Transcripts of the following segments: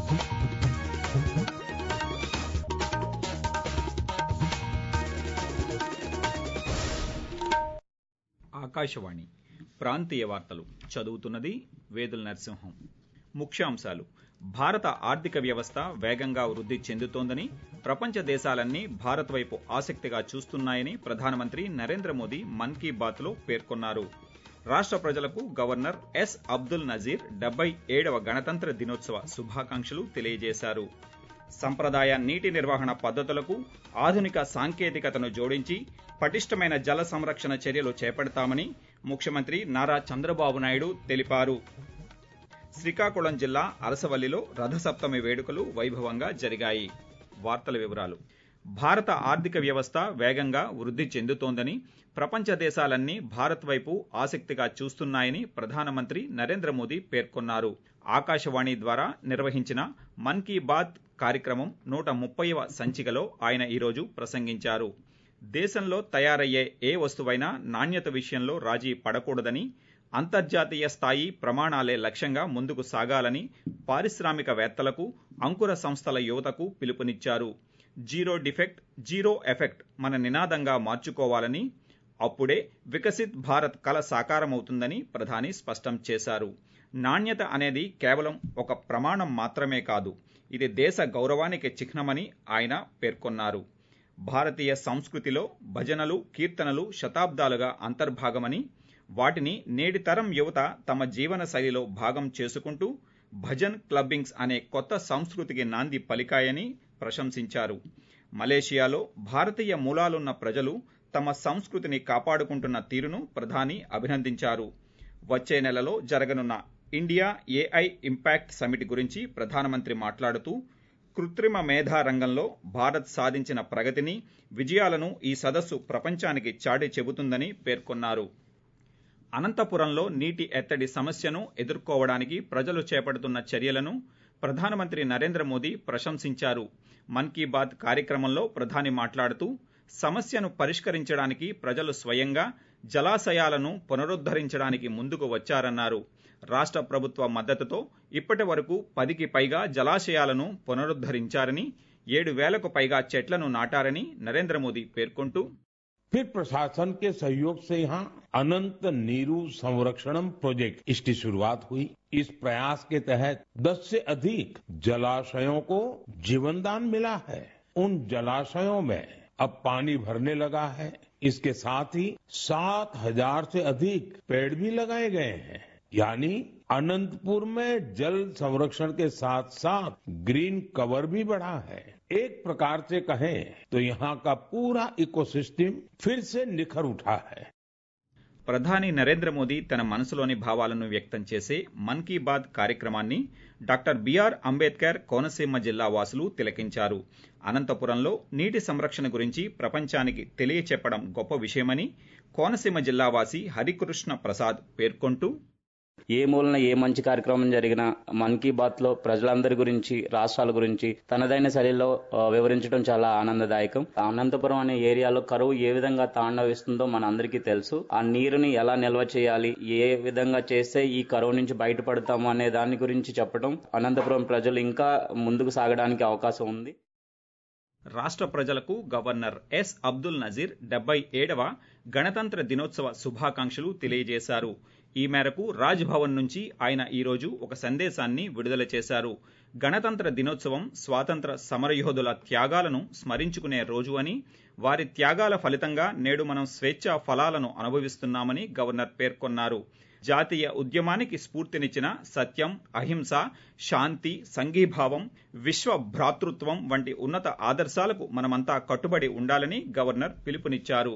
ఆకాశవాణి ప్రాంతీయ వార్తలు చదువుతున్నది వేదుల నరసింహం ముఖ్యాంశాలు భారత ఆర్థిక వ్యవస్థ వేగంగా వృద్ధి చెందుతోందని ప్రపంచ దేశాలన్నీ భారత్ వైపు ఆసక్తిగా చూస్తున్నాయని ప్రధానమంత్రి నరేంద్ర మోదీ మన్ కీ బాత్లో పేర్కొన్నారు రాష్ట ప్రజలకు గవర్నర్ ఎస్ అబ్దుల్ నజీర్ డెబ్బై ఏడవ గణతంత్ర దినోత్సవ శుభాకాంక్షలు తెలియజేశారు సంప్రదాయ నీటి నిర్వహణ పద్ధతులకు ఆధునిక సాంకేతికతను జోడించి పటిష్టమైన జల సంరక్షణ చర్యలు చేపడతామని ముఖ్యమంత్రి నారా చంద్రబాబు నాయుడు తెలిపారు శ్రీకాకుళం జిల్లా అరసవల్లిలో రథసప్తమి వేడుకలు వైభవంగా జరిగాయి వార్తల వివరాలు భారత ఆర్థిక వ్యవస్థ వేగంగా వృద్ధి చెందుతోందని ప్రపంచ దేశాలన్నీ భారత్ వైపు ఆసక్తిగా చూస్తున్నాయని ప్రధానమంత్రి నరేంద్ర మోదీ పేర్కొన్నారు ఆకాశవాణి ద్వారా నిర్వహించిన మన్ కీ బాత్ కార్యక్రమం నూట ముప్పైవ సంచికలో ఆయన ఈరోజు ప్రసంగించారు దేశంలో తయారయ్యే ఏ వస్తువైనా నాణ్యత విషయంలో రాజీ పడకూడదని అంతర్జాతీయ స్థాయి ప్రమాణాలే లక్ష్యంగా ముందుకు సాగాలని పారిశ్రామికవేత్తలకు అంకుర సంస్థల యువతకు పిలుపునిచ్చారు జీరో డిఫెక్ట్ జీరో ఎఫెక్ట్ మన నినాదంగా మార్చుకోవాలని అప్పుడే వికసిత్ భారత్ కల సాకారమవుతుందని ప్రధాని స్పష్టం చేశారు నాణ్యత అనేది కేవలం ఒక ప్రమాణం మాత్రమే కాదు ఇది దేశ గౌరవానికి చిహ్నమని ఆయన పేర్కొన్నారు భారతీయ సంస్కృతిలో భజనలు కీర్తనలు శతాబ్దాలుగా అంతర్భాగమని వాటిని నేటి తరం యువత తమ జీవన శైలిలో భాగం చేసుకుంటూ భజన్ క్లబ్బింగ్స్ అనే కొత్త సంస్కృతికి నాంది పలికాయని ప్రశంసించారు మలేషియాలో భారతీయ మూలాలున్న ప్రజలు తమ సంస్కృతిని కాపాడుకుంటున్న తీరును ప్రధాని అభినందించారు వచ్చే నెలలో జరగనున్న ఇండియా ఏఐ ఇంపాక్ట్ సమిట్ గురించి ప్రధానమంత్రి మాట్లాడుతూ కృత్రిమ మేధా రంగంలో భారత్ సాధించిన ప్రగతిని విజయాలను ఈ సదస్సు ప్రపంచానికి చాటి చెబుతుందని పేర్కొన్నారు అనంతపురంలో నీటి ఎత్తడి సమస్యను ఎదుర్కోవడానికి ప్రజలు చేపడుతున్న చర్యలను ప్రధానమంత్రి నరేంద్ర మోదీ ప్రశంసించారు మన్ కీ బాత్ కార్యక్రమంలో ప్రధాని మాట్లాడుతూ సమస్యను పరిష్కరించడానికి ప్రజలు స్వయంగా జలాశయాలను పునరుద్దరించడానికి ముందుకు వచ్చారన్నారు రాష్ట ప్రభుత్వ మద్దతుతో ఇప్పటి వరకు పదికి పైగా జలాశయాలను పునరుద్దరించారని ఏడు వేలకు పైగా చెట్లను నాటారని నరేంద్ర మోదీ పేర్కొంటూ फिर प्रशासन के सहयोग से यहाँ अनंत नीरू संरक्षणम प्रोजेक्ट इसकी शुरुआत हुई इस प्रयास के तहत 10 से अधिक जलाशयों को जीवनदान मिला है उन जलाशयों में अब पानी भरने लगा है इसके साथ ही सात हजार से अधिक पेड़ भी लगाए गए हैं यानी अनंतपुर में जल संरक्षण के साथ साथ ग्रीन कवर भी बढ़ा है एक प्रकार से कहें तो यहाँ का पूरा इकोसिस्टम फिर से निखर उठा है ప్రధాని నరేంద్ర మోదీ తన మనసులోని భావాలను వ్యక్తం చేసే మన్ కీ బాత్ కార్యక్రమాన్ని డాక్టర్ బిఆర్ అంబేద్కర్ కోనసీమ జిల్లా వాసులు తిలకించారు అనంతపురంలో నీటి సంరక్షణ గురించి ప్రపంచానికి తెలియచెప్పడం గొప్ప విషయమని కోనసీమ జిల్లా వాసి హరికృష్ణ ప్రసాద్ పేర్కొంటూ ఏ మూలన ఏ మంచి కార్యక్రమం జరిగినా మన్ కీ బాత్ లో ప్రజలందరి గురించి రాష్ట్రాల గురించి తనదైన శైలిలో వివరించడం చాలా ఆనందదాయకం అనంతపురం అనే ఏరియాలో కరువు ఏ విధంగా తాండవిస్తుందో మన అందరికీ తెలుసు ఆ నీరుని ఎలా నిల్వ చేయాలి ఏ విధంగా చేస్తే ఈ కరువు నుంచి బయటపడతాము అనే దాని గురించి చెప్పడం అనంతపురం ప్రజలు ఇంకా ముందుకు సాగడానికి అవకాశం ఉంది రాష్ట్ర ప్రజలకు గవర్నర్ ఎస్ అబ్దుల్ నజీర్ డెబ్బై ఏడవ గణతంత్ర దినోత్సవ శుభాకాంక్షలు తెలియజేశారు ఈ మేరకు రాజ్ భవన్ నుంచి ఆయన ఈరోజు ఒక సందేశాన్ని విడుదల చేశారు గణతంత్ర దినోత్సవం స్వాతంత్ర సమరయోధుల త్యాగాలను స్మరించుకునే రోజు అని వారి త్యాగాల ఫలితంగా నేడు మనం స్వేచ్ఛా ఫలాలను అనుభవిస్తున్నామని గవర్నర్ పేర్కొన్నారు జాతీయ ఉద్యమానికి స్ఫూర్తినిచ్చిన సత్యం అహింస శాంతి సంఘీభావం విశ్వ భ్రాతృత్వం వంటి ఉన్నత ఆదర్శాలకు మనమంతా కట్టుబడి ఉండాలని గవర్నర్ పిలుపునిచ్చారు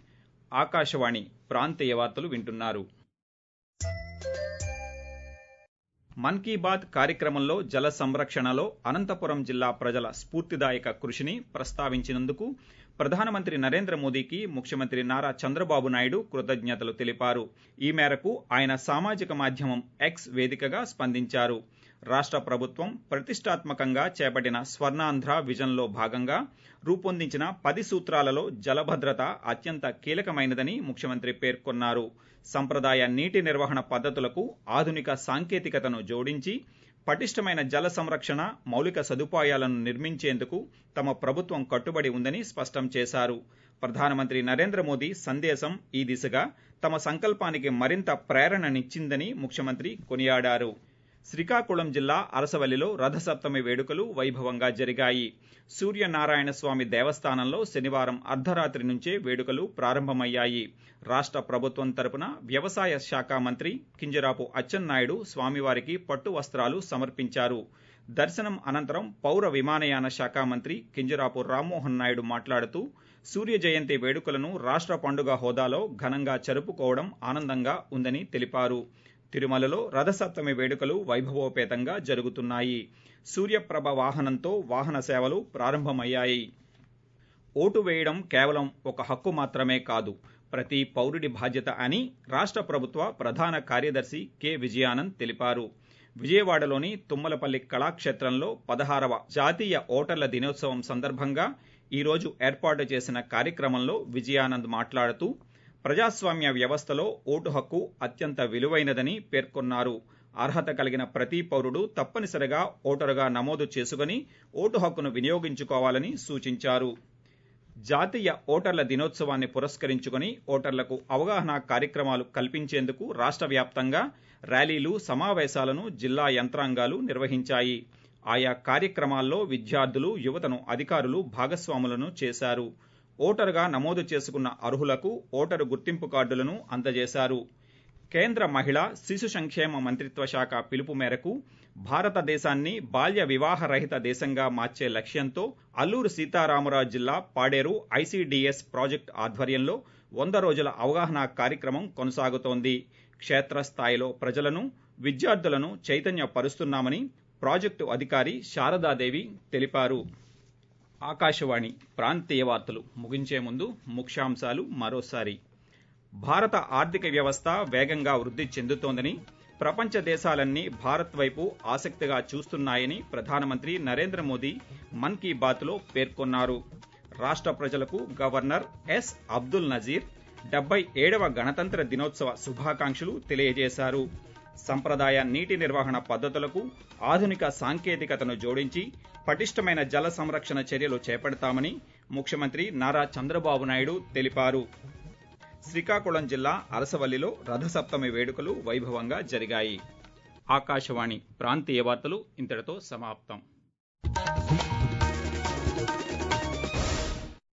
ఆకాశవాణి ప్రాంతీయ వార్తలు వింటున్నారు మన్ కీ బాత్ కార్యక్రమంలో జల సంరక్షణలో అనంతపురం జిల్లా ప్రజల స్ఫూర్తిదాయక కృషిని ప్రస్తావించినందుకు ప్రధానమంత్రి నరేంద్ర మోదీకి ముఖ్యమంత్రి నారా చంద్రబాబు నాయుడు కృతజ్ఞతలు తెలిపారు ఈ మేరకు ఆయన సామాజిక మాధ్యమం ఎక్స్ వేదికగా స్పందించారు రాష్ట్ర ప్రభుత్వం ప్రతిష్టాత్మకంగా చేపట్టిన స్వర్ణాంధ్ర విజన్లో భాగంగా రూపొందించిన పది సూత్రాలలో జలభద్రత అత్యంత కీలకమైనదని ముఖ్యమంత్రి పేర్కొన్నారు సంప్రదాయ నీటి నిర్వహణ పద్ధతులకు ఆధునిక సాంకేతికతను జోడించి పటిష్టమైన జల సంరక్షణ మౌలిక సదుపాయాలను నిర్మించేందుకు తమ ప్రభుత్వం కట్టుబడి ఉందని స్పష్టం చేశారు ప్రధానమంత్రి నరేంద్ర మోదీ సందేశం ఈ దిశగా తమ సంకల్పానికి మరింత ప్రేరణనిచ్చిందని ముఖ్యమంత్రి కొనియాడారు శ్రీకాకుళం జిల్లా అరసవల్లిలో రథసప్తమి వేడుకలు వైభవంగా జరిగాయి సూర్యనారాయణ స్వామి దేవస్థానంలో శనివారం అర్ధరాత్రి నుంచే వేడుకలు ప్రారంభమయ్యాయి రాష్ట్ర ప్రభుత్వం తరపున వ్యవసాయ శాఖ మంత్రి కింజరాపు అచ్చెన్నాయుడు స్వామివారికి పట్టు వస్త్రాలు సమర్పించారు దర్శనం అనంతరం పౌర విమానయాన శాఖ మంత్రి కింజరాపు రామ్మోహన్ నాయుడు మాట్లాడుతూ సూర్య జయంతి వేడుకలను రాష్ట్ర పండుగ హోదాలో ఘనంగా జరుపుకోవడం ఆనందంగా ఉందని తెలిపారు తిరుమలలో రథసప్తమి వేడుకలు వైభవోపేతంగా జరుగుతున్నాయి సూర్యప్రభ వాహనంతో వాహన సేవలు ప్రారంభమయ్యాయి ఓటు వేయడం కేవలం ఒక హక్కు మాత్రమే కాదు ప్రతి పౌరుడి బాధ్యత అని రాష్ట్ర ప్రభుత్వ ప్రధాన కార్యదర్శి కె విజయానంద్ తెలిపారు విజయవాడలోని తుమ్మలపల్లి కళాక్షేత్రంలో పదహారవ జాతీయ ఓటర్ల దినోత్సవం సందర్భంగా ఈరోజు ఏర్పాటు చేసిన కార్యక్రమంలో విజయానంద్ మాట్లాడుతూ ప్రజాస్వామ్య వ్యవస్థలో ఓటు హక్కు అత్యంత విలువైనదని పేర్కొన్నారు అర్హత కలిగిన ప్రతి పౌరుడు తప్పనిసరిగా ఓటరుగా నమోదు చేసుకుని ఓటు హక్కును వినియోగించుకోవాలని సూచించారు జాతీయ ఓటర్ల దినోత్సవాన్ని పురస్కరించుకుని ఓటర్లకు అవగాహన కార్యక్రమాలు కల్పించేందుకు రాష్ట్ర వ్యాప్తంగా ర్యాలీలు సమావేశాలను జిల్లా యంత్రాంగాలు నిర్వహించాయి ఆయా కార్యక్రమాల్లో విద్యార్థులు యువతను అధికారులు భాగస్వాములను చేశారు ఓటరుగా నమోదు చేసుకున్న అర్హులకు ఓటరు గుర్తింపు కార్డులను అందజేశారు కేంద్ర మహిళా శిశు సంక్షేమ మంత్రిత్వ శాఖ పిలుపు మేరకు భారతదేశాన్ని బాల్య వివాహ రహిత దేశంగా మార్చే లక్ష్యంతో అల్లూరు సీతారామరాజు జిల్లా పాడేరు ఐసీడీఎస్ ప్రాజెక్టు ఆధ్వర్యంలో వంద రోజుల అవగాహన కార్యక్రమం కొనసాగుతోంది క్షేత్రస్థాయిలో ప్రజలను విద్యార్థులను చైతన్యపరుస్తున్నామని ప్రాజెక్టు అధికారి శారదాదేవి తెలిపారు ఆకాశవాణి ప్రాంతీయ వార్తలు ముగించే ముందు ముఖ్యాంశాలు మరోసారి భారత ఆర్థిక వ్యవస్థ వేగంగా వృద్ధి చెందుతోందని ప్రపంచ దేశాలన్నీ భారత్ వైపు ఆసక్తిగా చూస్తున్నాయని ప్రధానమంత్రి నరేంద్ర మోదీ మన్ కీ బాత్లో పేర్కొన్నారు రాష్ట్ర ప్రజలకు గవర్నర్ ఎస్ అబ్దుల్ నజీర్ డెబ్బై ఏడవ గణతంత్ర దినోత్సవ శుభాకాంక్షలు తెలియజేశారు సంప్రదాయ నీటి నిర్వహణ పద్ధతులకు ఆధునిక సాంకేతికతను జోడించి పటిష్టమైన జల సంరక్షణ చర్యలు చేపడతామని ముఖ్యమంత్రి నారా చంద్రబాబు నాయుడు తెలిపారు శ్రీకాకుళం జిల్లా అరసవల్లిలో రథసప్తమి వేడుకలు వైభవంగా జరిగాయి ఆకాశవాణి ప్రాంతీయ వార్తలు ఇంతటితో సమాప్తం